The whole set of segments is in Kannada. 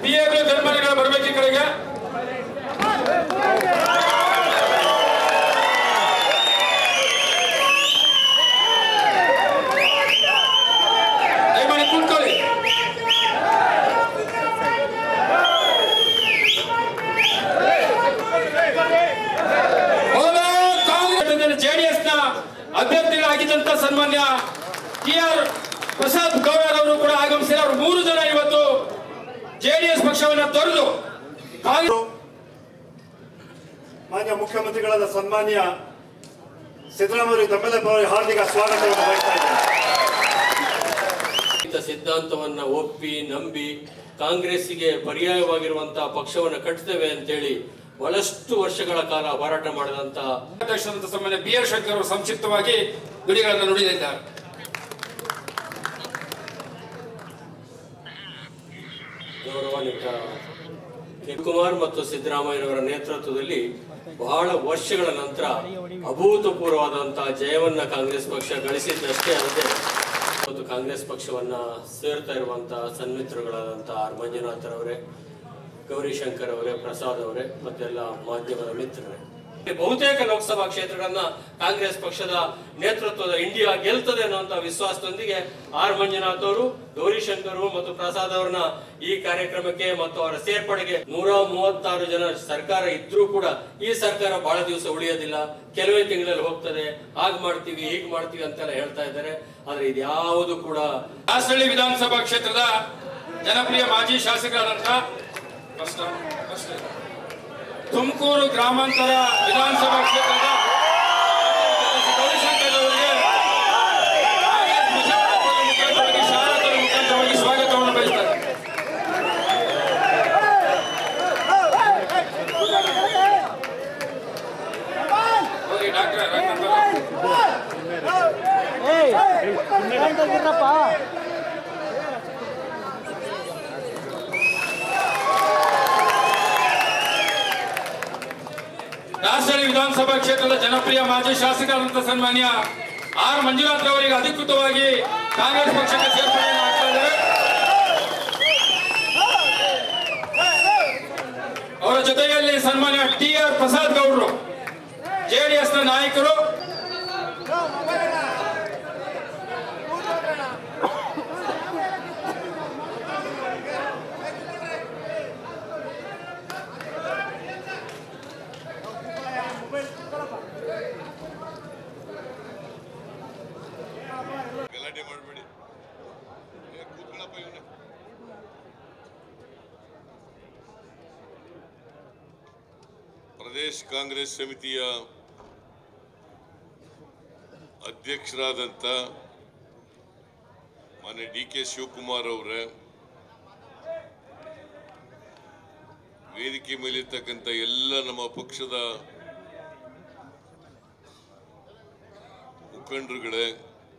ಪಿ ಎ ಧರ್ಮನಿಗಳು ಬರಬೇಕು ಈ ಕಡೆಗೆ ದಯಮಾಡಿ ಕೂತ್ಕೊಳ್ಳಿ ಜೆಡಿಎಸ್ ನ ಅಭ್ಯರ್ಥಿಗಳಾಗಿದ್ದಂತ ಸನ್ಮಾನ್ಯ ಟಿ ಆರ್ ಪ್ರಸಾದ್ ಗೌಡರ್ ಅವರು ಕೂಡ ಆಗಮಿಸಿದ ಅವರು ಮೂರು ಜನ ಇವತ್ತು ಜೆಡಿಎಸ್ ಪಕ್ಷವನ್ನ ತೊರೆದು ಕಾಂಗ್ರೆಸ್ ಮಾನ್ಯ ಮುಖ್ಯಮಂತ್ರಿಗಳಾದ ಸನ್ಮಾನ್ಯ ಸಿದ್ದರಾಮಯ್ಯ ತಮ್ಮೆಲ್ಲ ಪರವಾಗಿ ಹಾರ್ದಿಕ ಸ್ವಾಗತವನ್ನು ಬಯಸ್ತಾ ಇದ್ದೇನೆ ಇಂಥ ಸಿದ್ಧಾಂತವನ್ನ ಒಪ್ಪಿ ನಂಬಿ ಕಾಂಗ್ರೆಸ್ಸಿಗೆ ಪರ್ಯಾಯವಾಗಿರುವಂತಹ ಪಕ್ಷವನ್ನು ಕಟ್ತೇವೆ ಅಂತೇಳಿ ಬಹಳಷ್ಟು ವರ್ಷಗಳ ಕಾಲ ಹೋರಾಟ ಮಾಡಿದಂತ ಅಧ್ಯಕ್ಷರಾದಂಥ ಸನ್ಮಾನ್ಯ ಬಿ ಆರ್ ಶಂಕರ್ ಅವರು ಸಂಕ್ಷಿಪ್ತವಾಗಿ ನುಡಿಗಳನ್ನು ನುಡಿದಿದ್ದಾರೆ ಗೌರವಾನ್ವಿತ ಶಿವಕುಮಾರ್ ಮತ್ತು ಸಿದ್ದರಾಮಯ್ಯನವರ ನೇತೃತ್ವದಲ್ಲಿ ಬಹಳ ವರ್ಷಗಳ ನಂತರ ಅಭೂತಪೂರ್ವವಾದಂತಹ ಜಯವನ್ನ ಕಾಂಗ್ರೆಸ್ ಪಕ್ಷ ಗಳಿಸಿದ್ದಷ್ಟೇ ಅಲ್ಲದೆ ಮತ್ತು ಕಾಂಗ್ರೆಸ್ ಪಕ್ಷವನ್ನ ಸೇರ್ತಾ ಇರುವಂತಹ ಸನ್ಮಿತ್ರಗಳಾದಂತಹ ಆರ್ ಮಂಜುನಾಥರವರೇ ಗೌರಿಶಂಕರ್ ಅವರೇ ಪ್ರಸಾದ್ ಅವರೇ ಮತ್ತೆಲ್ಲ ಮಾಧ್ಯಮದ ಮಿತ್ರರೇ ಬಹುತೇಕ ಲೋಕಸಭಾ ಕ್ಷೇತ್ರಗಳನ್ನ ಕಾಂಗ್ರೆಸ್ ಪಕ್ಷದ ನೇತೃತ್ವದ ಇಂಡಿಯಾ ಗೆಲ್ತದೆ ಅನ್ನುವಂತ ವಿಶ್ವಾಸದೊಂದಿಗೆ ಆರ್ ಮಂಜುನಾಥ್ ಅವರು ಗೌರಿಶಂಕರ್ ಮತ್ತು ಪ್ರಸಾದ್ ಅವರನ್ನ ಈ ಕಾರ್ಯಕ್ರಮಕ್ಕೆ ಮತ್ತು ಅವರ ಸೇರ್ಪಡೆಗೆ ನೂರ ಮೂವತ್ತಾರು ಜನ ಸರ್ಕಾರ ಇದ್ರೂ ಕೂಡ ಈ ಸರ್ಕಾರ ಬಹಳ ದಿವಸ ಉಳಿಯೋದಿಲ್ಲ ಕೆಲವೇ ತಿಂಗಳಲ್ಲಿ ಹೋಗ್ತದೆ ಹಾಗ್ ಮಾಡ್ತೀವಿ ಹೀಗ್ ಮಾಡ್ತೀವಿ ಅಂತೆಲ್ಲ ಹೇಳ್ತಾ ಇದ್ದಾರೆ ಆದ್ರೆ ಇದ್ಯಾವುದು ಕೂಡ ದಾಸರಳ್ಳಿ ವಿಧಾನಸಭಾ ಕ್ಷೇತ್ರದ ಜನಪ್ರಿಯ ಮಾಜಿ ಶಾಸಕರಾದಂಥ ಫಸ್ಟ್ ಫಸ್ಟ್ ತುಮಕೂರು ಗ್ರಾಮಾಂತರ ವಿಧಾನಸಭಾ ಕ್ಷೇತ್ರದ ಗೌರಿಶಂಕರ್ ಅವರಿಗೆ ಕಾಂಗ್ರೆಸ್ ಮುಖಂಡರ ಮುಖಾಂತರವಾಗಿ ಶಾಸಕರ ಮುಖಾಂತರವಾಗಿ ಸ್ವಾಗತವನ್ನು ಬಯಸ್ತಾರೆ ಹೋಗಿ ಡಾಕ್ಟರ್ ರಂಗನಾಥ್ ದಾಸರಳ್ಳಿ ವಿಧಾನಸಭಾ ಕ್ಷೇತ್ರದ ಜನಪ್ರಿಯ ಮಾಜಿ ಶಾಸಕರಾದಂಥ ಸನ್ಮಾನ್ಯ ಆರ್ ಮಂಜುನಾಥ್ ಅವರಿಗೆ ಅಧಿಕೃತವಾಗಿ ಕಾಂಗ್ರೆಸ್ ಪಕ್ಷಕ್ಕೆ ಸೇರ್ಪಡೆ ಆಗ್ತಾ ಇದ್ದಾರೆ ಅವರ ಜೊತೆಯಲ್ಲಿ ಸನ್ಮಾನ್ಯ ಟಿ ಆರ್ ಪ್ರಸಾದ್ ಗೌಡರು ಜೆಡಿಎಸ್ ನ ನಾಯಕರು ಗಲಾಟೆ ಮಾಡಬೇಡಿ ಕೂತ್ಕೊಳ್ಳಪ್ಪ ಇವನೇ ಪ್ರದೇಶ್ ಕಾಂಗ್ರೆಸ್ ಸಮಿತಿಯ ಅಧ್ಯಕ್ಷರಾದಂಥ ಮಾನ್ಯ ಡಿ ಕೆ ಶಿವಕುಮಾರ್ ಅವರೇ ವೇದಿಕೆ ಮೇಲಿರ್ತಕ್ಕಂಥ ಎಲ್ಲ ನಮ್ಮ ಪಕ್ಷದ ಮುಖಂಡರುಗಳೇ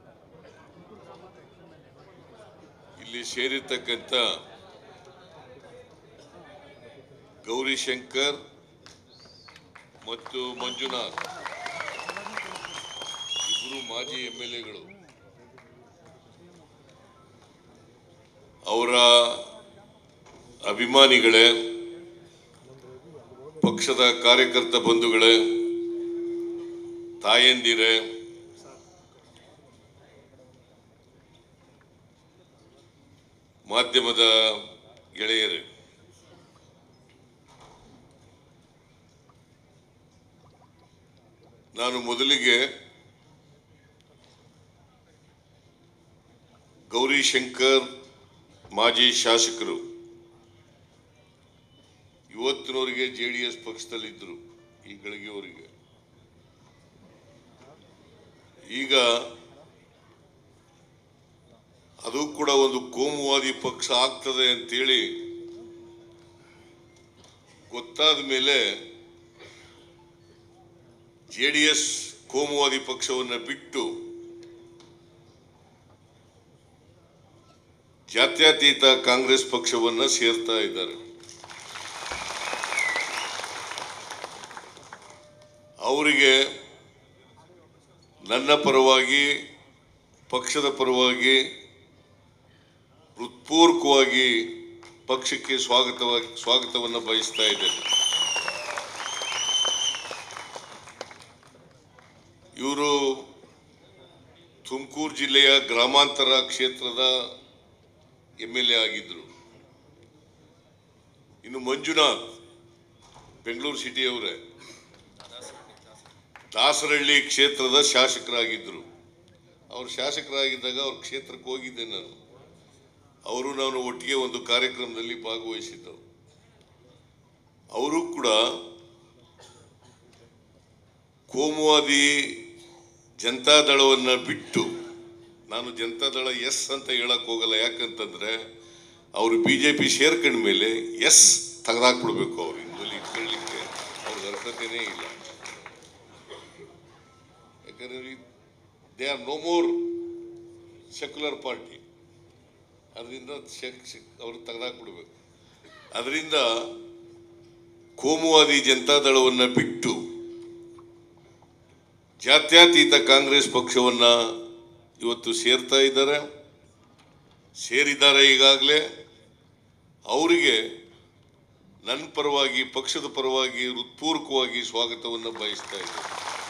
ಇಲ್ಲಿ ಸೇರಿರ್ತಕ್ಕಂಥ ಗೌರಿಶಂಕರ್ ಮತ್ತು ಮಂಜುನಾಥ್ ಇಬ್ಬರು ಮಾಜಿ ಎಂ ಎಲ್ ಎಗಳು ಅವರ ಅಭಿಮಾನಿಗಳೇ ಪಕ್ಷದ ಕಾರ್ಯಕರ್ತ ಬಂಧುಗಳೇ ತಾಯಂದಿರೇ ಮಾಧ್ಯಮದ ಗೆಳೆಯರೇ ನಾನು ಮೊದಲಿಗೆ ಗೌರಿಶಂಕರ್ ಮಾಜಿ ಶಾಸಕರು ಇವತ್ತಿನವರೆಗೆ ಜೆ ಡಿ ಎಸ್ ಪಕ್ಷದಲ್ಲಿದ್ದರು ಈ ಗಳಿಗೆಯವರಿಗೆ ಈಗ ಅದು ಕೂಡ ಒಂದು ಕೋಮುವಾದಿ ಪಕ್ಷ ಆಗ್ತದೆ ಅಂತೇಳಿ ಗೊತ್ತಾದ ಮೇಲೆ ಜೆ ಡಿ ಎಸ್ ಕೋಮುವಾದಿ ಪಕ್ಷವನ್ನು ಬಿಟ್ಟು ಜಾತ್ಯತೀತ ಕಾಂಗ್ರೆಸ್ ಪಕ್ಷವನ್ನ ಸೇರ್ತಾ ಇದ್ದಾರೆ ಅವರಿಗೆ ನನ್ನ ಪರವಾಗಿ ಪಕ್ಷದ ಪರವಾಗಿ ಹೃತ್ಪೂರ್ವಕವಾಗಿ ಪಕ್ಷಕ್ಕೆ ಸ್ವಾಗತವಾಗಿ ಸ್ವಾಗತವನ್ನು ಬಯಸ್ತಾ ಇದ್ದೇನೆ ಇವರು ತುಮಕೂರು ಜಿಲ್ಲೆಯ ಗ್ರಾಮಾಂತರ ಕ್ಷೇತ್ರದ ಎಮ್ ಎಲ್ ಎ ಆಗಿದ್ದರು ಇನ್ನು ಮಂಜುನಾಥ್ ಬೆಂಗಳೂರು ಸಿಟಿಯವರೇ ದಾಸರಹಳ್ಳಿ ಕ್ಷೇತ್ರದ ಶಾಸಕರಾಗಿದ್ದರು ಅವರು ಶಾಸಕರಾಗಿದ್ದಾಗ ಅವ್ರ ಕ್ಷೇತ್ರಕ್ಕೆ ಹೋಗಿದ್ದೆ ನಾನು ಅವರು ನಾನು ಒಟ್ಟಿಗೆ ಒಂದು ಕಾರ್ಯಕ್ರಮದಲ್ಲಿ ಭಾಗವಹಿಸಿದ್ದವು ಅವರು ಕೂಡ ಕೋಮುವಾದಿ ಜನತಾದಳವನ್ನು ಬಿಟ್ಟು ನಾನು ಜನತಾದಳ ಎಸ್ ಅಂತ ಹೇಳಕ್ ಹೋಗಲ್ಲ ಯಾಕಂತಂದ್ರೆ ಅವರು ಬಿ ಜೆ ಪಿ ಸೇರ್ಕೊಂಡ ಮೇಲೆ ಎಸ್ ತೆಗೆದಾಕ್ಬಿಡ್ಬೇಕು ಅವ್ರು ಇನ್ಮೇಲೆ ಇಟ್ಕೊಳ್ಳಿಕ್ಕೆ ಅವ್ರಿಗೆ ಅರ್ಹತೆನೇ ಇಲ್ಲ ಯಾಕಂದ್ರೆ they are no more secular party ಅದರಿಂದ ಅವ್ರು ತೆಗೆದಾಕ್ಬಿಡ್ಬೇಕು ಅದರಿಂದ ಕೋಮುವಾದಿ ಜನತಾದಳವನ್ನು ಬಿಟ್ಟು ಜಾತ್ಯತೀತ ಕಾಂಗ್ರೆಸ್ ಪಕ್ಷವನ್ನ ಇವತ್ತು ಸೇರ್ತಾ ಇದ್ದಾರೆ ಸೇರಿದ್ದಾರೆ ಈಗಾಗಲೇ ಅವರಿಗೆ ನನ್ನ ಪರವಾಗಿ ಪಕ್ಷದ ಪರವಾಗಿ ಹೃತ್ಪೂರ್ವಕವಾಗಿ ಸ್ವಾಗತವನ್ನು ಬಯಸ್ತಾ ಇದ್ದೇನೆ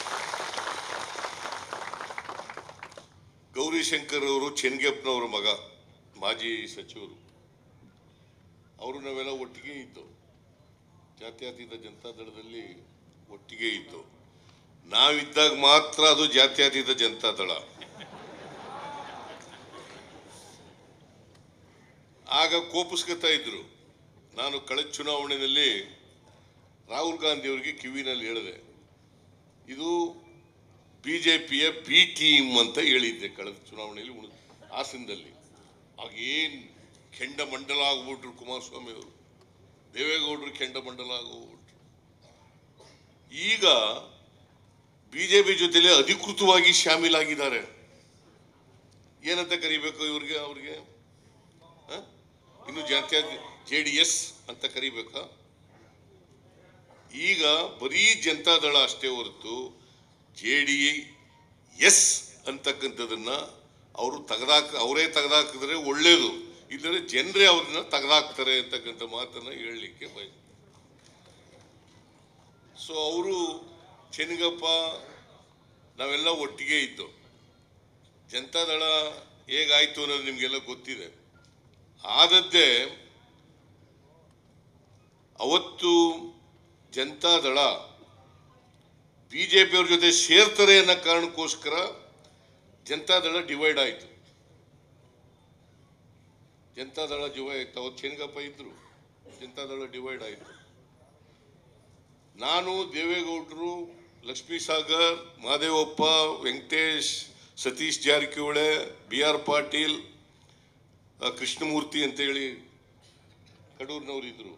ಗೌರಿಶಂಕರ್ ಅವರು ಚೆನ್ಗೆಪ್ಪನವರ ಮಗ ಮಾಜಿ ಸಚಿವರು ಅವರು ನಾವೆಲ್ಲ ಒಟ್ಟಿಗೆ ಇದ್ದು ಜಾತ್ಯತೀತ ಜನತಾದಳದಲ್ಲಿ ಒಟ್ಟಿಗೆ ಇದ್ದು ನಾವಿದ್ದಾಗ ಮಾತ್ರ ಅದು ಜಾತ್ಯತೀತ ಜನತಾದಳ ಆಗ ಕೋಪಿಸ್ಕೊತಾ ಇದ್ರು ನಾನು ಕಳೆದ ಚುನಾವಣೆಯಲ್ಲಿ ರಾಹುಲ್ ಗಾಂಧಿ ಅವರಿಗೆ ಕಿವಿನಲ್ಲಿ ಹೇಳಿದೆ ಇದು ಬಿಜೆಪಿಯ ಬಿ ಟೀಮ್ ಅಂತ ಹೇಳಿದ್ದೆ ಕಳೆದ ಚುನಾವಣೆಯಲ್ಲಿ ಉಣ ಹಾಸನದಲ್ಲಿ ಆಗೇನ್ ಕೆಂಡ ಮಂಡಲ ಆಗ್ಬಿಟ್ರು ಕುಮಾರಸ್ವಾಮಿ ಅವರು ದೇವೇಗೌಡರು ಕೆಂಡ ಮಂಡಲ ಆಗೋಗ್ಬಿಟ್ರು ಈಗ ಬಿಜೆಪಿ ಜೊತೆಲೆ ಅಧಿಕೃತವಾಗಿ ಶಾಮೀಲಾಗಿದ್ದಾರೆ ಏನಂತ ಕರಿಬೇಕು ಇವ್ರಿಗೆ ಅವ್ರಿಗೆ ಹ? ಇನ್ನು ಜಾತ್ಯ ಜೆ ಡಿ ಎಸ್ ಅಂತ ಕರಿಬೇಕಾ ಈಗ ಬರೀ ಜನತಾದಳ ಅಷ್ಟೇ ಹೊರತು ಜೆ ಡಿ ಎಸ್ ಅಂತಕ್ಕಂಥದನ್ನ ಅವರು ತೆಗೆದಾಕ ಅವರೇ ತೆಗೆದಾಕಿದ್ರೆ ಒಳ್ಳೇದು ಇಲ್ಲದ್ರೆ ಜನರೇ ಅವ್ರನ್ನ ತೆಗೆದಾಕ್ತಾರೆ ಅಂತಕ್ಕಂಥ ಮಾತನ್ನ ಹೇಳಲಿಕ್ಕೆ ಬಯಸ್ ಸೊ ಅವರು ಚೆನ್ನಗಪ್ಪ ನಾವೆಲ್ಲ ಒಟ್ಟಿಗೆ ಇದ್ದು ಜನತಾದಳ ಹೇಗಾಯ್ತು ಅನ್ನೋದು ನಿಮಗೆಲ್ಲ ಗೊತ್ತಿದೆ ಆದದ್ದೇ ಅವತ್ತು ಜನತಾದಳ ಬಿಜೆಪಿಯವ್ರ ಜೊತೆ ಸೇರ್ತಾರೆ ಅನ್ನೋ ಕಾರಣಕ್ಕೋಸ್ಕರ ಜನತಾದಳ ಡಿವೈಡ್ ಆಯಿತು ಜನತಾದಳ ಡಿವೈಡ್ ಆಯ್ತು ಅವತ್ತು ಚೆನ್ನಗಪ್ಪ ಇದ್ರು ಜನತಾದಳ ಡಿವೈಡ್ ಆಯಿತು ನಾನು ದೇವೇಗೌಡರು ಲಕ್ಷ್ಮೀ ಸಾಗರ್ ಮಹದೇವಪ್ಪ ವೆಂಕಟೇಶ್ ಸತೀಶ್ ಜಾರಕಿಹೊಳೆ ಬಿ ಆರ್ ಪಾಟೀಲ್ ಆ, ಕೃಷ್ಣಮೂರ್ತಿ ಅಂತೇಳಿ ಕಡೂರಿನವರಿದ್ರು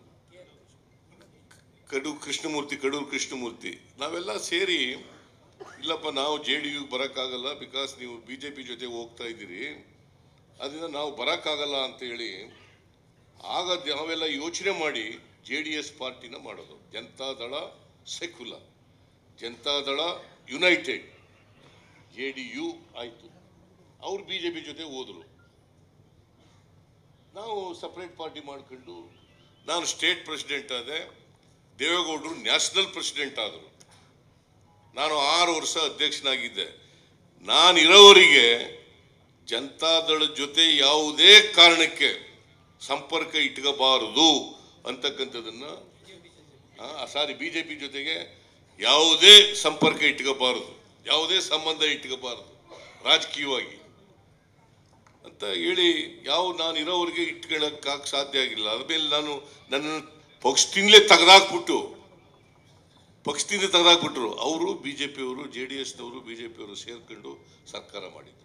ಕಡು ಕೃಷ್ಣಮೂರ್ತಿ ಕಡೂರು ಕೃಷ್ಣಮೂರ್ತಿ ನಾವೆಲ್ಲ ಸೇರಿ ಇಲ್ಲಪ್ಪ ನಾವು ಜೆ ಡಿ ಯು ಬರೋಕ್ಕಾಗಲ್ಲ ಬಿಕಾಸ್ ನೀವು ಬಿ ಜೆ ಪಿ ಜೊತೆ ಹೋಗ್ತಾ ಇದ್ದೀರಿ ಅದರಿಂದ ನಾವು ಬರೋಕ್ಕಾಗಲ್ಲ ಅಂತೇಳಿ ಆಗ ನಾವೆಲ್ಲ ಯೋಚನೆ ಮಾಡಿ ಜೆ ಡಿ ಎಸ್ ಪಾರ್ಟಿನ ಮಾಡೋದು Janata Dal secular Janata Dal united J D U ಆಯಿತು ಅವ್ರು ಬಿ ಜೆ ಪಿ ಜೊತೆ ಹೋದರು ನಾವು ಸಪ್ರೇಟ್ ಪಾರ್ಟಿ ಮಾಡ್ಕೊಂಡು ನಾನು ಸ್ಟೇಟ್ ಪ್ರೆಸಿಡೆಂಟ್ ಆದೆ ದೇವೇಗೌಡರು ನ್ಯಾಷನಲ್ ಪ್ರೆಸಿಡೆಂಟ್ ಆದರು ನಾನು ಆರು ವರ್ಷ ಅಧ್ಯಕ್ಷನಾಗಿದ್ದೆ ನಾನು ಇರೋವರಿಗೆ ಜನತಾದಳ ಜೊತೆ ಯಾವುದೇ ಕಾರಣಕ್ಕೆ ಸಂಪರ್ಕ ಇಟ್ಕೋಬಾರದು ಅಂತಕ್ಕಂಥದ್ದನ್ನ ಸಾರಿ ಬಿ ಜೆ ಪಿ ಜೊತೆಗೆ ಯಾವುದೇ ಸಂಪರ್ಕ ಇಟ್ಕೋಬಾರದು ಯಾವುದೇ ಸಂಬಂಧ ಇಟ್ಕೋಬಾರದು ರಾಜಕೀಯವಾಗಿ ಅಂತ ಹೇಳಿ ಯಾವ ನಾನು ಇರೋವರೆಗೆ ಇಟ್ಕೊಳ್ಳೋಕ್ಕಾಗ ಸಾಧ್ಯ ಆಗಿಲ್ಲ ಅದ್ಮೇಲೆ ನಾನು ನನ್ನ ಪಕ್ಷದಿಂದಲೇ ತೆಗೆದಾಕ್ಬಿಟ್ಟು ಪಕ್ಷದಿಂದ ತೆಗೆದಾಕ್ಬಿಟ್ರು ಅವರು ಬಿ ಜೆ ಪಿಯವರು ಜೆ ಡಿ ಎಸ್ನವರು ಬಿ ಜೆ ಪಿಯವರು ಸೇರ್ಕೊಂಡು ಸರ್ಕಾರ ಮಾಡಿದ್ರು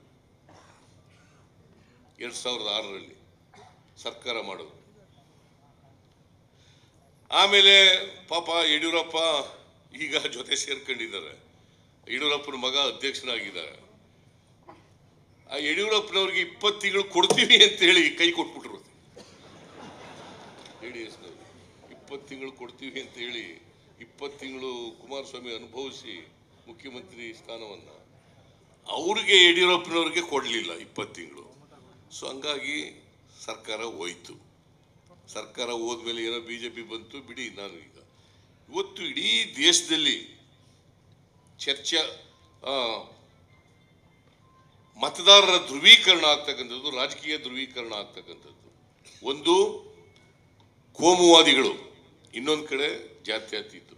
ಎರಡು ಸಾವಿರದ ಆರರಲ್ಲಿ ಸರ್ಕಾರ ಮಾಡೋದು ಆಮೇಲೆ ಪಾಪ ಯಡಿಯೂರಪ್ಪ ಈಗ ಜೊತೆ ಸೇರ್ಕೊಂಡಿದ್ದಾರೆ ಯಡಿಯೂರಪ್ಪನ ಮಗ ಅಧ್ಯಕ್ಷನಾಗಿದ್ದಾರೆ ಆ ಯಡಿಯೂರಪ್ಪನವ್ರಿಗೆ ಇಪ್ಪತ್ತು ತಿಂಗಳು ಕೊಡ್ತೀವಿ ಅಂತ ಹೇಳಿ ಕೈ ಕೊಟ್ಬಿಟ್ರು ಜೆ ಡಿ ಎಸ್ನವ್ರು ಇಪ್ಪತ್ತು ತಿಂಗಳು ಕೊಡ್ತೀವಿ ಅಂತ ಹೇಳಿ ಇಪ್ಪತ್ತು ತಿಂಗಳು ಕುಮಾರಸ್ವಾಮಿ ಅನುಭವಿಸಿ ಮುಖ್ಯಮಂತ್ರಿ ಸ್ಥಾನವನ್ನ ಅವ್ರಿಗೆ ಯಡಿಯೂರಪ್ಪನವ್ರಿಗೆ ಕೊಡಲಿಲ್ಲ ಇಪ್ಪತ್ತು ತಿಂಗಳು ಸೊ ಹಂಗಾಗಿ ಸರ್ಕಾರ ಹೋಯ್ತು ಸರ್ಕಾರ ಹೋದ್ಮೇಲೆ ಏನೋ ಬಿ ಜೆ ಪಿ ಬಂತು ಬಿಡಿ ನಾನು ಈಗ ಇವತ್ತು ಇಡೀ ದೇಶದಲ್ಲಿ ಚರ್ಚೆ ಆ, ಮತದಾರರ ಧ್ರುವೀಕರಣ ಆಗ್ತಕ್ಕಂಥದ್ದು ರಾಜಕೀಯ ಧ್ರುವೀಕರಣ ಆಗ್ತಕ್ಕಂಥದ್ದು ಒಂದು ಕೋಮುವಾದಿಗಳು ಇನ್ನೊಂದು ಕಡೆ ಜಾತ್ಯತೀತರು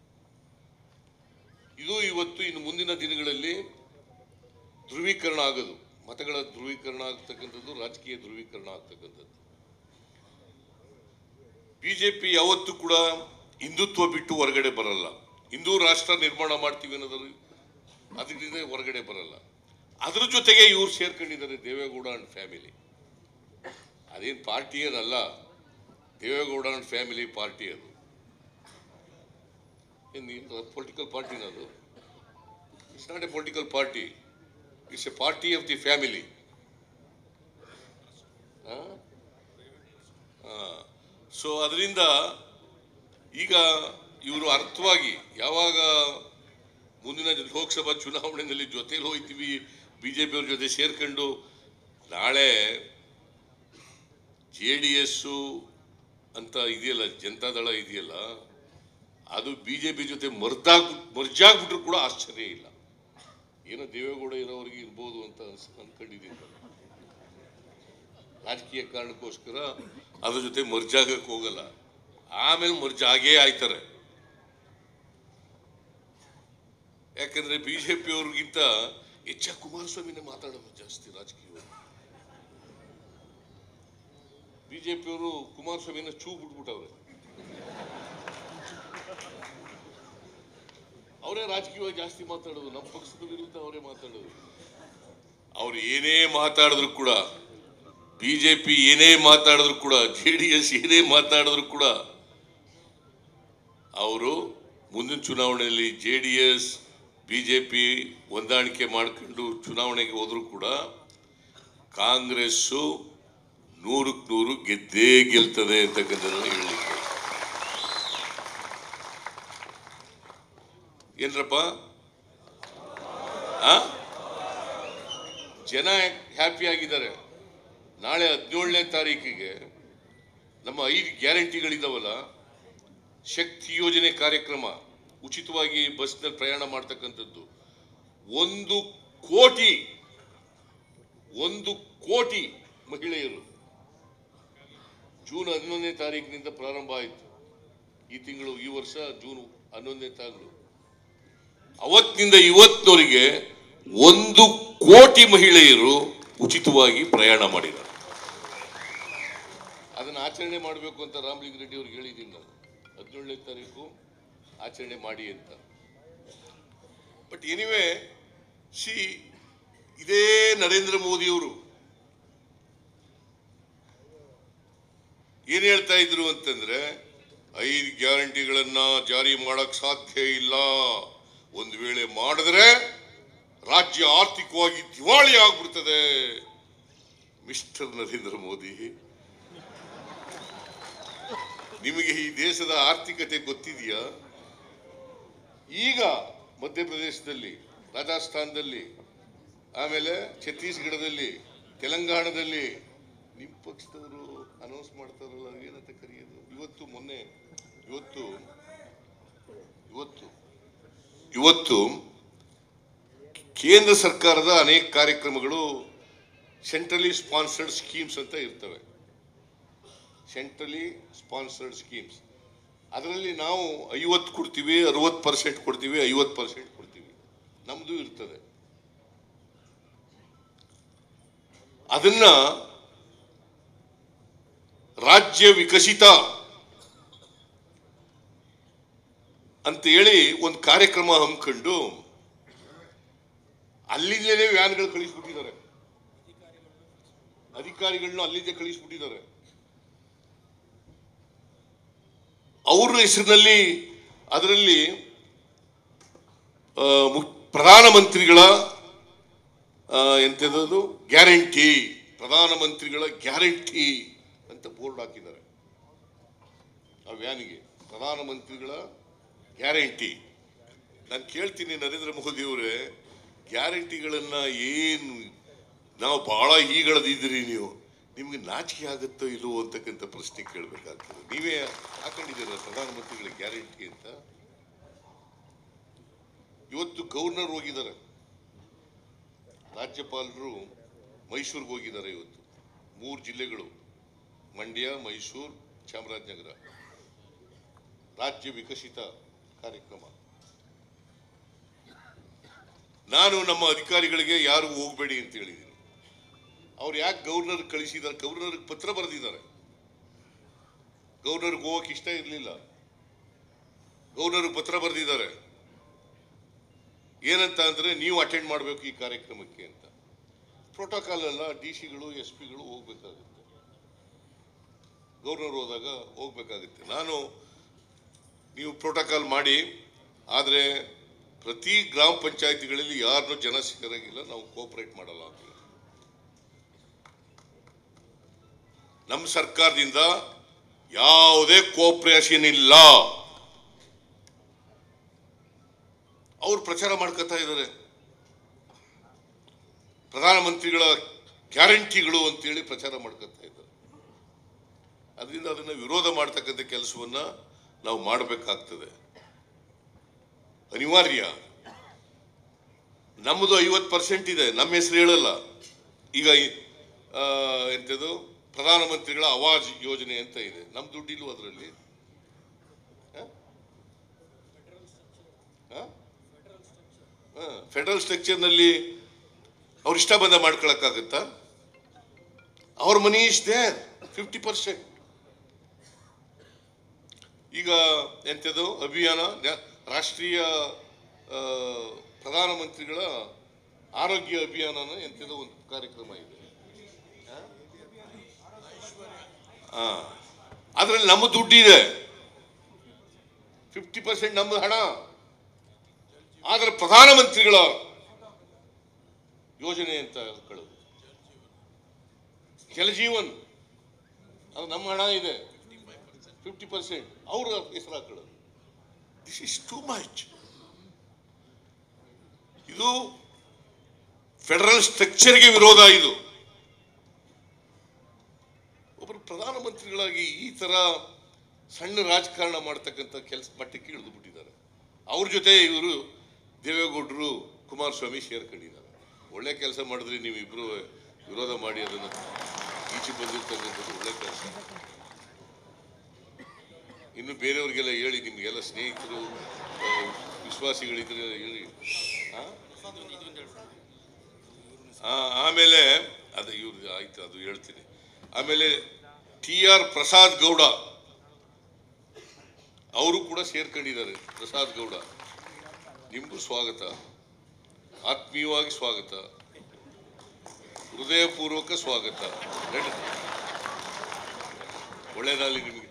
ಇದು ಇವತ್ತು ಇನ್ನು ಮುಂದಿನ ದಿನಗಳಲ್ಲಿ ಧ್ರುವೀಕರಣ ಆಗೋದು ಮತಗಳ ಧ್ರುವೀಕರಣ ಆಗ್ತಕ್ಕಂಥದ್ದು ರಾಜಕೀಯ ಧ್ರುವೀಕರಣ ಆಗ್ತಕ್ಕಂಥದ್ದು ಬಿಜೆಪಿ ಯಾವತ್ತೂ ಕೂಡ ಹಿಂದುತ್ವ ಬಿಟ್ಟು ಹೊರಗಡೆ ಬರಲ್ಲ ಹಿಂದೂ ರಾಷ್ಟ್ರ ನಿರ್ಮಾಣ ಮಾಡ್ತೀವಿ ಅನ್ನೋದ್ರ ಅದರಿಂದ ಹೊರಗಡೆ ಬರಲ್ಲ ಅದ್ರ ಜೊತೆಗೆ ಇವ್ರು ಸೇರ್ಕೊಂಡಿದ್ದಾರೆ ದೇವೇಗೌಡ ಅಂಡ್ ಫ್ಯಾಮಿಲಿ ಅದೇನು ಪಾರ್ಟಿ ಏನಲ್ಲ ದೇವೇಗೌಡ ಅಂಡ್ ಫ್ಯಾಮಿಲಿ ಪಾರ್ಟಿ ಅದು ಪೊಲಿಟಿಕಲ್ ಪಾರ್ಟಿನ ಅದು it's not a political party it's a party of the family so ಅದರಿಂದ ಈಗ ಇವರು ಅರ್ಥವಾಗಿ ಯಾವಾಗ ಮುಂದಿನ ಲೋಕಸಭಾ ಚುನಾವಣೆಯಲ್ಲಿ ಜೊತೆಲಿ ಹೋಗ್ತೀವಿ ಬಿಜೆಪಿ ಅವ್ರ ಜೊತೆ ಸೇರ್ಕೊಂಡು ನಾಳೆ ಜೆ ಡಿ ಎಸ್ಸು ಅಂತ ಇದೆಯಲ್ಲ ಜನತಾದಳ ಇದೆಯಲ್ಲ ಅದು ಬಿಜೆಪಿ ಜೊತೆ ಮರ್ದಾಗ್ ಮರ್ಜಾಗ್ಬಿಟ್ರು ಕೂಡ ಆಶ್ಚರ್ಯ ಇಲ್ಲ ಏನೋ ದೇವೇಗೌಡ ಇರೋವರೆಗೆ ಇರ್ಬೋದು ಅಂತ ಅನ್ಸ್ ಅನ್ಕೊಂಡಿದ್ದೀನಿ ನಾನು. ರಾಜಕೀಯ ಕಾರಣಕ್ಕೋಸ್ಕರ ಅದ್ರ ಜೊತೆ ಮರ್ಜಾಗಕ್ಕೆ ಹೋಗಲ್ಲ ಆಮೇಲೆ ಮರ್ಜ್ ಆಗೇ ಆಯ್ತಾರೆ ಯಾಕಂದ್ರೆ ಬಿಜೆಪಿ ಅವ್ರಿಗಿಂತ ಹೆಚ್ಚಾಗಿ ಕುಮಾರಸ್ವಾಮಿನೇ ಮಾತಾಡೋದು ಜಾಸ್ತಿ ರಾಜಕೀಯವರು ಬಿಜೆಪಿ ಅವರು ಕುಮಾರಸ್ವಾಮಿನ ಚೂ ಬಿಟ್ಬಿಟ್ಟವ್ರೆ ಅವರೇ ರಾಜಕೀಯವಾಗಿ ಜಾಸ್ತಿ ಮಾತಾಡೋದು ನಮ್ಮ ಪಕ್ಷದ ವಿರುದ್ಧ ಅವರೇ ಮಾತಾಡೋದು ಅವ್ರು ಏನೇ ಮಾತಾಡಿದ್ರು ಕೂಡ ಬಿಜೆಪಿ ಏನೇ ಮಾತಾಡಿದ್ರು ಕೂಡ ಜೆ ಡಿ ಎಸ್ ಏನೇ ಮಾತಾಡಿದ್ರು ಕೂಡ ಅವರು ಮುಂದಿನ ಚುನಾವಣೆಯಲ್ಲಿ ಜೆ ಡಿ ಎಸ್ ಬಿಜೆಪಿ ಹೊಂದಾಣಿಕೆ ಮಾಡ್ಕೊಂಡು ಚುನಾವಣೆಗೆ ಹೋದ್ರು ಕೂಡ ಕಾಂಗ್ರೆಸ್ಸು ನೂರಕ್ಕೆ ನೂರು ಗೆದ್ದೇ ಗೆಲ್ತದೆ ಅಂತಕ್ಕಂಥದ್ದನ್ನು ಹೇಳಲಿಕ್ಕೆ ಏನ್ರಪ್ಪ ಆ? ಜನ ಹ್ಯಾಪಿ ಆಗಿದ್ದಾರೆ ನಾಳೆ ಹದಿನೇಳನೇ ತಾರೀಕಿಗೆ ನಮ್ಮ ಐದು ಗ್ಯಾರಂಟಿಗಳಿದಾವಲ್ಲ ಶಕ್ತಿ ಯೋಜನೆ ಕಾರ್ಯಕ್ರಮ ಉಚಿತವಾಗಿ ಬಸ್ನಲ್ಲಿ ಪ್ರಯಾಣ ಮಾಡ್ತಕ್ಕಂಥದ್ದು ಒಂದು ಕೋಟಿ ಒಂದು ಕೋಟಿ ಮಹಿಳೆಯರು ಜೂನ್ ಹನ್ನೊಂದನೇ ತಾರೀಕಿನಿಂದ ಪ್ರಾರಂಭ ಆಯಿತು ಈ ತಿಂಗಳು ಈ ವರ್ಷ ಜೂನ್ ಹನ್ನೊಂದನೇ ತಾರೀಕು ಅವತ್ತಿನಿಂದ ಇವತ್ತಿನವರೆಗೆ ಒಂದು ಕೋಟಿ ಮಹಿಳೆಯರು ಉಚಿತವಾಗಿ ಪ್ರಯಾಣ ಮಾಡಿದ್ದಾರೆ ಅದನ್ನು ಆಚರಣೆ ಮಾಡಬೇಕು ಅಂತ ರಾಮಲಿಂಗ ರೆಡ್ಡಿ ಅವ್ರಿಗೆ ಹೇಳಿದ್ದೀನಿ ನಾನು ಹದಿನೇಳನೇ ತಾರೀಕು ಆಚರಣೆ ಮಾಡಿ ಅಂತ ಬಟ್ ಎನಿವೆ ಸಿ ಇದೇ ನರೇಂದ್ರ ಮೋದಿಯವರು ಏನ್ ಹೇಳ್ತಾ ಇದ್ರು ಅಂತಂದ್ರೆ ಐದು ಗ್ಯಾರಂಟಿಗಳನ್ನ ಜಾರಿ ಮಾಡಕ್ ಸಾಧ್ಯ ಇಲ್ಲ ಒಂದು ವೇಳೆ ಮಾಡಿದ್ರೆ ರಾಜ್ಯ ಆರ್ಥಿಕವಾಗಿ ದಿವಾಳಿ ಆಗ್ಬಿಡ್ತದೆ ಮಿಸ್ಟರ್ ನರೇಂದ್ರ ಮೋದಿ ನಿಮಗೆ ಈ ದೇಶದ ಆರ್ಥಿಕತೆ ಗೊತ್ತಿದೆಯಾ ಈಗ ಮಧ್ಯಪ್ರದೇಶದಲ್ಲಿ ರಾಜಸ್ಥಾನದಲ್ಲಿ ಆಮೇಲೆ ಛತ್ತೀಸ್ಗಢದಲ್ಲಿ ತೆಲಂಗಾಣದಲ್ಲಿ ನಿಮ್ಮ ಪಕ್ಷದವರು ಅನೌನ್ಸ್ ಮಾಡ್ತಾರಲ್ಲ ಏನಂತ ಕರೆಯೋದು ಇವತ್ತು ಮೊನ್ನೆ ಇವತ್ತು ಇವತ್ತು ಇವತ್ತು ಕೇಂದ್ರ ಸರ್ಕಾರದ ಅನೇಕ ಕಾರ್ಯಕ್ರಮಗಳು ಸೆಂಟ್ರಲಿ ಸ್ಪಾನ್ಸರ್ಡ್ ಸ್ಕೀಮ್ಸ್ ಅಂತ ಇರ್ತವೆ ಸೆಂಟ್ರಲಿ ಸ್ಪಾನ್ಸರ್ಡ್ ಸ್ಕೀಮ್ಸ್ ಅದರಲ್ಲಿ ನಾವು ಐವತ್ತು ಕೊಡ್ತೀವಿ ಅರವತ್ತು ಪರ್ಸೆಂಟ್ ಕೊಡ್ತೀವಿ ಐವತ್ತು ಪರ್ಸೆಂಟ್ ಕೊಡ್ತೀವಿ ನಮ್ಮದು ಇರ್ತದೆ ಅದನ್ನ ರಾಜ್ಯ ವಿಕಸಿತ ಅಂತ ಹೇಳಿ ಒಂದು ಕಾರ್ಯಕ್ರಮ ಹಮ್ಮಿಕೊಂಡು ಅಲ್ಲಿಂದಲೇ ವ್ಯಾನ್ಗಳು ಕಳಿಸ್ಬಿಟ್ಟಿದ್ದಾರೆ ಅಧಿಕಾರಿಗಳನ್ನ ಅಲ್ಲಿಂದ ಕಳಿಸ್ಬಿಟ್ಟಿದ್ದಾರೆ ಅವ್ರ ಹೆಸರಿನಲ್ಲಿ ಅದರಲ್ಲಿ ಆ, ಮು- ಪ್ರಧಾನಮಂತ್ರಿಗಳ ಆ, ಎಂಥದ್ದು ಗ್ಯಾರಂಟಿ ಪ್ರಧಾನಮಂತ್ರಿಗಳ ಗ್ಯಾರಂಟಿ ಅಂತ ಬೋರ್ಡ್ ಹಾಕಿದ್ದಾರೆ ಆ ವ್ಯಾನಿಗೆ ಪ್ರಧಾನಮಂತ್ರಿಗಳ ಗ್ಯಾರಂಟಿ ನಾನು ಕೇಳ್ತೀನಿ ನರೇಂದ್ರ ಮೋದಿ ಅವರೇ ಗ್ಯಾರಂಟಿಗಳನ್ನ ಏನು ನಾವು ಬಹಳ ಈಗಳದಿದ್ದೀರಿ ನೀವು ನಿಮ್ಗೆ ನಾಚಿಕೆ ಆಗುತ್ತೋ ಇಲ್ಲವೋ ಅಂತಕ್ಕಂಥ ಪ್ರಶ್ನೆ ಕೇಳಬೇಕಾಗ್ತದೆ ನೀವೇ ಹಾಕೊಂಡಿದ್ದೀರ ಪ್ರಧಾನಮಂತ್ರಿಗಳ ಗ್ಯಾರಂಟಿ ಅಂತ ಇವತ್ತು ಗವರ್ನರ್ ಹೋಗಿದ್ದಾರೆ ರಾಜ್ಯಪಾಲರು ಮೈಸೂರಿಗೆ ಹೋಗಿದ್ದಾರೆ ಇವತ್ತು ಮೂರು ಜಿಲ್ಲೆಗಳು ಮಂಡ್ಯ ಮೈಸೂರು ಚಾಮರಾಜನಗರ ರಾಜ್ಯ ವಿಕಸಿತ ಕಾರ್ಯಕ್ರಮ ನಾನು ನಮ್ಮ ಅಧಿಕಾರಿಗಳಿಗೆ ಯಾರು ಹೋಗಬೇಡಿ ಅಂತ ಹೇಳಿದ್ದೀನಿ ಅವ್ರು ಯಾಕೆ ಗವರ್ನರ್ ಕಳಿಸಿದ್ದಾರೆ ಗವರ್ನರ್ ಪತ್ರ ಬರೆದಿದ್ದಾರೆ ಗವರ್ನರ್ಗೆ ಹೋಗಕ್ಕೆ ಇಷ್ಟ ಇರಲಿಲ್ಲ ಗವರ್ನರ್ ಪತ್ರ ಬರೆದಿದ್ದಾರೆ ಏನಂತ ಅಂದ್ರೆ ನೀವು ಅಟೆಂಡ್ ಮಾಡಬೇಕು ಈ ಕಾರ್ಯಕ್ರಮಕ್ಕೆ ಅಂತ ಪ್ರೋಟೋಕಾಲ್ ಎಲ್ಲ ಡಿ ಸಿಗಳು ಎಸ್ ಪಿಗಳು ಹೋಗ್ಬೇಕಾಗುತ್ತೆ ಗವರ್ನರ್ ಹೋದಾಗ ಹೋಗ್ಬೇಕಾಗುತ್ತೆ ನಾನು ನೀವು ಪ್ರೋಟೋಕಾಲ್ ಮಾಡಿ ಆದರೆ ಪ್ರತಿ ಗ್ರಾಮ ಪಂಚಾಯತಿಗಳಲ್ಲಿ ಯಾರನ್ನೂ ಜನ ಸೇರಾಗಿಲ್ಲ ನಾವು ಕೋಪರೇಟ್ ಮಾಡಲ್ಲ ಅಂತ ಹೇಳಿ. ನಮ್ಮ ಸರ್ಕಾರದಿಂದ ಯಾವುದೇ ಕೋಪರೇಷನ್ ಇಲ್ಲ ಅವ್ರು ಪ್ರಚಾರ ಮಾಡ್ಕೊತಾ ಇದ್ದಾರೆ ಪ್ರಧಾನಮಂತ್ರಿಗಳ ಗ್ಯಾರಂಟಿಗಳು ಅಂತೇಳಿ ಪ್ರಚಾರ ಮಾಡ್ಕೊತಾ ಇದ್ದಾರೆ ಅದರಿಂದ ಅದನ್ನ ವಿರೋಧ ಮಾಡ್ತಕ್ಕಂಥ ಕೆಲಸವನ್ನ ನಾವು ಮಾಡಬೇಕಾಗ್ತದೆ ಅನಿವಾರ್ಯ ನಮ್ಮದು ಐವತ್ತು ಪರ್ಸೆಂಟ್ ಇದೆ ನಮ್ಮ ಹೆಸರು ಹೇಳಲ್ಲ ಈಗ ಈ- ಆ, ಎಂಥದ್ದು ಪ್ರಧಾನಮಂತ್ರಿಗಳ ಆವಾಜ್ ಯೋಜನೆ ಅಂತ ಇದೆ ನಮ್ಮ ದುಡ್ಡಿಲ್ವ ಅದರಲ್ಲಿ ಫೆಡರಲ್ ಸ್ಟ್ರಕ್ಚರ್ನಲ್ಲಿ ಅವ್ರ ಇಷ್ಟ ಬಂದ ಮಾಡ್ಕೊಳಕ್ಕಾಗತ್ತಾ ಅವ್ರ money is there fifty percent ಈಗ ಎಂಥದ್ದು ಅಭಿಯಾನ ನ್ಯಾ- ರಾಷ್ಟ್ರೀಯ ಆ, ಪ್ರಧಾನಮಂತ್ರಿಗಳ ಆರೋಗ್ಯ ಅಭಿಯಾನನ ಎಂಥದ್ದು ಒಂದು ಕಾರ್ಯಕ್ರಮ ಇದೆ ಆ, ಅದ್ರಲ್ಲಿ ನಮ್ಮ ದುಡ್ಡಿದೆ ಫಿಫ್ಟಿ ಪರ್ಸೆಂಟ್ ನಮ್ಮ ಹಣ ಆದರೆ ಪ್ರಧಾನಮಂತ್ರಿಗಳ ಯೋಜನೆ ಅಂತ ಕಳೆದು ಜಲಜೀವನ್ ಅದು ನಮ್ಮ ಹಣ ಇದೆ ಫಿಫ್ಟಿ ಪರ್ಸೆಂಟ್ ಅವರ ಹೆಸರು ಹಾಕೊಳ್ಳೋದು ದಿಸ್ ಇಸ್ ಟೂ ಮಚ್ ಇದು ಫೆಡರಲ್ ಸ್ಟ್ರಕ್ಚರ್ಗೆ ವಿರೋಧ ಇದು ಒಬ್ಬರು ಪ್ರಧಾನಮಂತ್ರಿಗಳಾಗಿ ಈ ತರ ಸಣ್ಣ ರಾಜಕಾರಣ ಮಾಡ್ತಕ್ಕಂಥ ಕೆಲಸ ಮಟ್ಟಕ್ಕೆ ಇಳಿದು ಬಿಟ್ಟಿದ್ದಾರೆ ಅವ್ರ ಜೊತೆ ಇವರು ದೇವೇಗೌಡರು ಕುಮಾರಸ್ವಾಮಿ ಸೇರ್ಕೊಂಡಿದ್ದಾರೆ ಒಳ್ಳೆ ಕೆಲಸ ಮಾಡಿದ್ರಿ ನೀವಿಬ್ರು ವಿರೋಧ ಮಾಡಿ ಅದನ್ನು ಈಚೆ ಬಂದಿರ್ತಕ್ಕಂಥದ್ದು ಒಳ್ಳೆ ಕೆಲಸ ಇನ್ನು ಬೇರೆಯವ್ರಿಗೆಲ್ಲ ಹೇಳಿ ನಿಮಗೆಲ್ಲ ಸ್ನೇಹಿತರು ಆ, ವಿಶ್ವಾಸಿಗಳಿದ್ರೆ ಹೇಳಿ ಆ? ಆ, ಆಮೇಲೆ ಅದು ಇವ್ರು ಆಯ್ತು ಅದು ಹೇಳ್ತೀನಿ ಆಮೇಲೆ ಟಿ ಆರ್ ಪ್ರಸಾದ್ ಗೌಡ ಅವರು ಕೂಡ ಸೇರ್ಕೊಂಡಿದ್ದಾರೆ ಪ್ರಸಾದ್ ಗೌಡ ನಿಮಗೂ ಸ್ವಾಗತ ಆತ್ಮೀಯವಾಗಿ ಸ್ವಾಗತ ಹೃದಯಪೂರ್ವಕ ಸ್ವಾಗತ ನಡಿ. ಒಳ್ಳೆಯದಾಗಲಿ ನಿಮಗೆ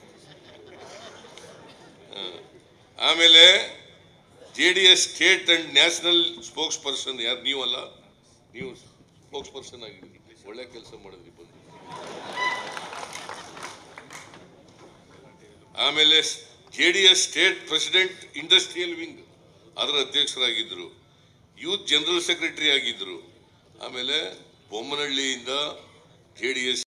ಆಮೇಲೆ J D S state and national spokesperson ಯಾರು ನೀವಲ್ಲ ನೀವು ಸ್ಪೋಕ್ಸ್ ಪರ್ಸನ್ ಆಗಿದ್ದೀರಿ ಒಳ್ಳೆ ಕೆಲಸ ಮಾಡಿದ್ರಿ ಬಂದು ಆಮೇಲೆ J D S state president industrial wing ಅದರ ಅಧ್ಯಕ್ಷರಾಗಿದ್ದರು ಯೂತ್ ಜನರಲ್ ಸೆಕ್ರೆಟರಿ ಆಗಿದ್ದರು ಆಮೇಲೆ ಬೊಮ್ಮನಹಳ್ಳಿಯಿಂದ ಜೆ ಡಿ ಎಸ್